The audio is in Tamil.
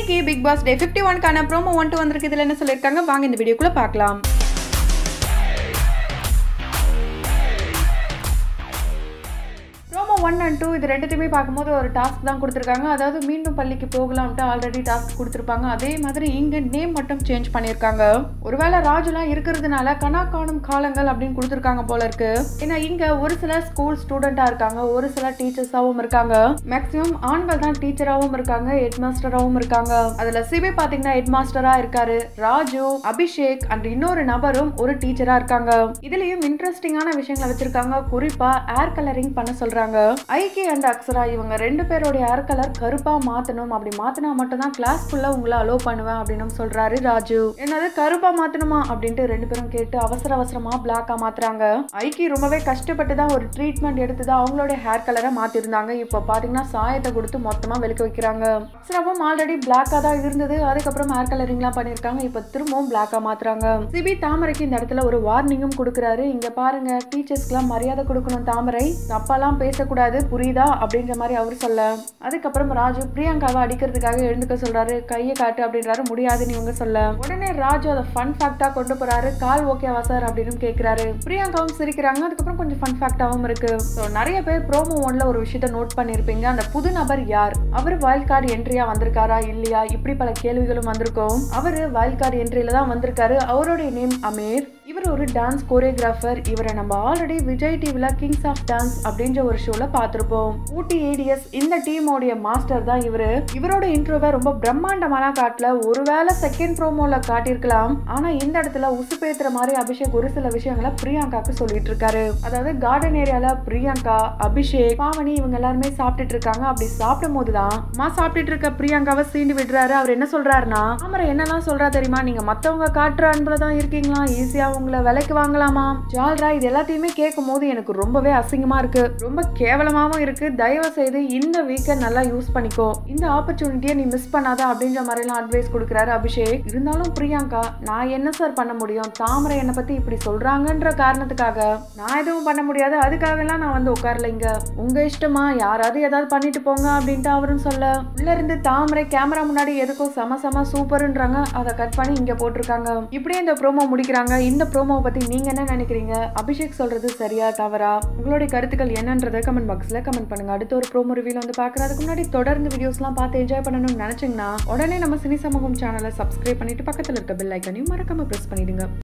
இன்னைக்கு பிக் பாஸ் டே ஃபிஃப்டி ஒன்க்கான ப்ரோமோ ஒன் டூ வந்திருக்கு இதில் என்ன சொல்லியிருக்காங்க வாங்க இந்த வீடியோக்குள்ள பார்க்கலாம் ப்ரோமோ ஒன் அண்ட் டூ இது ரெண்டுத்தையுமே பார்க்கும்போது ஒரு டாஸ்க் தான் கொடுத்துருக்காங்க அதாவது மீண்டும் பள்ளிக்கு போகலாம்ட்டு ஆல்ரெடி டாஸ்க் கொடுத்துருப்பாங்க அதே மாதிரி இங்கே நேம் மட்டும் சேஞ்ச் பண்ணியிருக்காங்க ஒருவேளை ராஜுலாம் இருக்கிறதுனால கனா காணும் காலங்கள் அப்படின்னு கொடுத்துருக்காங்க போல இருக்கு ஏன்னா இங்கே ஒரு சில ஸ்கூல் ஸ்டூடெண்ட்டாக இருக்காங்க ஒரு சில டீச்சர்ஸாகவும் இருக்காங்க மேக்ஸிமம் ஆண்கள் தான் டீச்சராகவும் இருக்காங்க ஹெட் மாஸ்டராகவும் இருக்காங்க அதில் சிபி பார்த்தீங்கன்னா ஹெட் மாஸ்டராக இருக்காரு ராஜு அபிஷேக் அண்ட் இன்னொரு நபரும் ஒரு டீச்சராக இருக்காங்க இதுலயும் இன்ட்ரெஸ்டிங்கான விஷயங்களை வச்சிருக்காங்க குறிப்பா ஏர் கலரிங் பண்ண சொல்றாங்க ஐகே அண்ட் அக்ஸரா இவங்க ரெண்டு பேரோட ஏர் கலர் கருப்பா மாத்தணும் அப்படி மாத்தினா மட்டும் தான் கிளாஸ்க்குள்ள உங்களை அலோவ் பண்ணுவேன் அப்படின்னு சொல்றாரு ராஜு என்னது கருப்பா மாத்தணுமா அப்படின்ட்டு ரெண்டு பேரும் கேட்டு அவசர அவசரமா பிளாக்கா மாத்துறாங்க ஐக்கி ரொம்பவே கஷ்டப்பட்டு தான் ஒரு ட்ரீட்மெண்ட் எடுத்து தான் அவங்களோட ஹேர் கலரை மாத்திருந்தாங்க இப்போ பாத்தீங்கன்னா சாயத்தை கொடுத்து மொத்தமா வெளுக்க வைக்கிறாங்க அக்ஸராவும் ஆல்ரெடி பிளாக்கா தான் இருந்தது அதுக்கப்புறம் ஹேர் கலரிங்லாம் பண்ணிருக்காங்க இப்போ திரும்பவும் பிளாக்கா மாத்துறாங்க சிபி தாமரைக்கு இந்த இடத்துல ஒரு வார்னிங்கும் கொடுக்குறாரு இங்க பாருங்க டீச்சர்ஸ்க்குலாம் மரியாதை கொடுக்கணும் தாமரை தப்பாலாம் பேசக்கூடாது புரியுதா அப்படின்ற மாதிரி அவர் சொல்ல அதுக்கப்புறம் ராஜு பிரியங்காவை அடிக்கிறதுக்காக எழுந்துக்க சொல்றாரு கையை காட்டு அப்படின்றாரு முடியாதுன்னு இவங்க சொல்ல உடனே ராஜு அதை ஃபன் ஃபேக்டா கொண்டு போறாரு கால் ஓகேவா சார் அப்படின்னு கேக்குறாரு பிரியங்காவும் சிரிக்கிறாங்க அதுக்கப்புறம் கொஞ்சம் ஃபன் ஃபேக்டாவும் இருக்கு ஸோ நிறைய பேர் ப்ரோமோ ஒன்ல ஒரு விஷயத்த நோட் பண்ணிருப்பீங்க அந்த புது நபர் யார் அவர் வைல்ட் கார்டு என்ட்ரியா வந்திருக்காரா இல்லையா இப்படி பல கேள்விகளும் வந்திருக்கும் அவரு வைல்ட் கார்டு என்ட்ரியில தான் வந்திருக்காரு அவருடைய நேம் அமீர் இவர் ஒரு டான்ஸ் கோரியோகிராஃபர் இவரை நம்ம ஆல்ரெடி விஜய் டிவில கிங்ஸ் ஆஃப் டான்ஸ் அப்படின்ற ஒரு ஷோல பார்த்திருப்போம் ஊட்டி ஏடிஎஸ் இந்த டீமோடைய மாஸ்டர் தான் இவரு இவரோட இன்ட்ரோவை ரொம்ப பிரம்மாண்டமான காட்டல ஒருவேளை செகண்ட் ப்ரோமோல காட்டியிருக்கலாம் ஆனா இந்த இடத்துல உசுப்பேத்துற மாதிரி அபிஷேக் ஒரு சில விஷயங்களை பிரியங்காக்கு சொல்லிட்டு இருக்காரு அதாவது கார்டன் ஏரியால பிரியங்கா அபிஷேக் பாவனி இவங்க எல்லாருமே சாப்பிட்டுட்டு இருக்காங்க அப்படி சாப்பிடும் போதுதான் மா சாப்பிட்டுட்டு இருக்க பிரியங்காவை சீண்டி விடுறாரு அவர் என்ன சொல்றாருன்னா ஆமரை என்னெல்லாம் சொல்றா தெரியுமா நீங்க மத்தவங்க காட்டுற அன்புல தான் இருக்கீங்களா ஈஸியா உங்களை விலைக்கு வாங்கலாமா ஜால்ரா இது எல்லாத்தையுமே கேட்கும் போது எனக்கு ரொம்பவே அசிங்கமா இருக்கு ரொம்ப கேவலமாவும் இருக்கு தயவு செய்து இந்த வீக்கெண்ட் நல்லா யூஸ் பண்ணிக்கோ இந்த ஆப்பர்ச்சுனிட்டியை நீ மிஸ் பண்ணாத அப்படின்ற மாதிரிலாம் அட்வைஸ் கொடுக்குறாரு அபிஷேக் இருந்தாலும் பிரியங்கா நான் என்ன சார் பண்ண முடியும் தாமரை என்னை பத்தி இப்படி சொல்றாங்கன்ற காரணத்துக்காக நான் எதுவும் பண்ண முடியாது அதுக்காகலாம் நான் வந்து உட்காரல இங்க உங்க இஷ்டமா யாராவது ஏதாவது பண்ணிட்டு போங்க அப்படின்ட்டு அவரும் சொல்ல உள்ள இருந்து தாமரை கேமரா முன்னாடி எதுக்கும் சம சம சூப்பர்ன்றாங்க அதை கட் பண்ணி இங்க போட்டிருக்காங்க இப்படியே இந்த ப்ரோமோ முடிக்கிறாங்க இந்த ப்ரோமோவை பத்தி நீங்க என்ன நினைக்கிறீங்க அபிஷேக் சொல்றது சரியா தவறா உங்களுடைய கருத்துக்கள் என்னன்றதை கமெண்ட் பாக்ஸ்ல கமெண்ட் பண்ணுங்க அடுத்த ஒரு ப்ரோமோ ரிவியூல வந்து பாக்குறதுக்கு முன்னாடி தொடர்ந்து வீடியோஸ்லாம் பார்த்து என்ஜாய் பண்ணணும்னு நினைச்சீங்கன்னா உடனே நம்ம சினி சமூகம் சேனலை சப்ஸ்கிரைப் பண்ணிட்டு பக்கத்துல இருக்க பெல் ஐக்கனையும் மறக்காம பிரஸ் பண்ணிடுங்க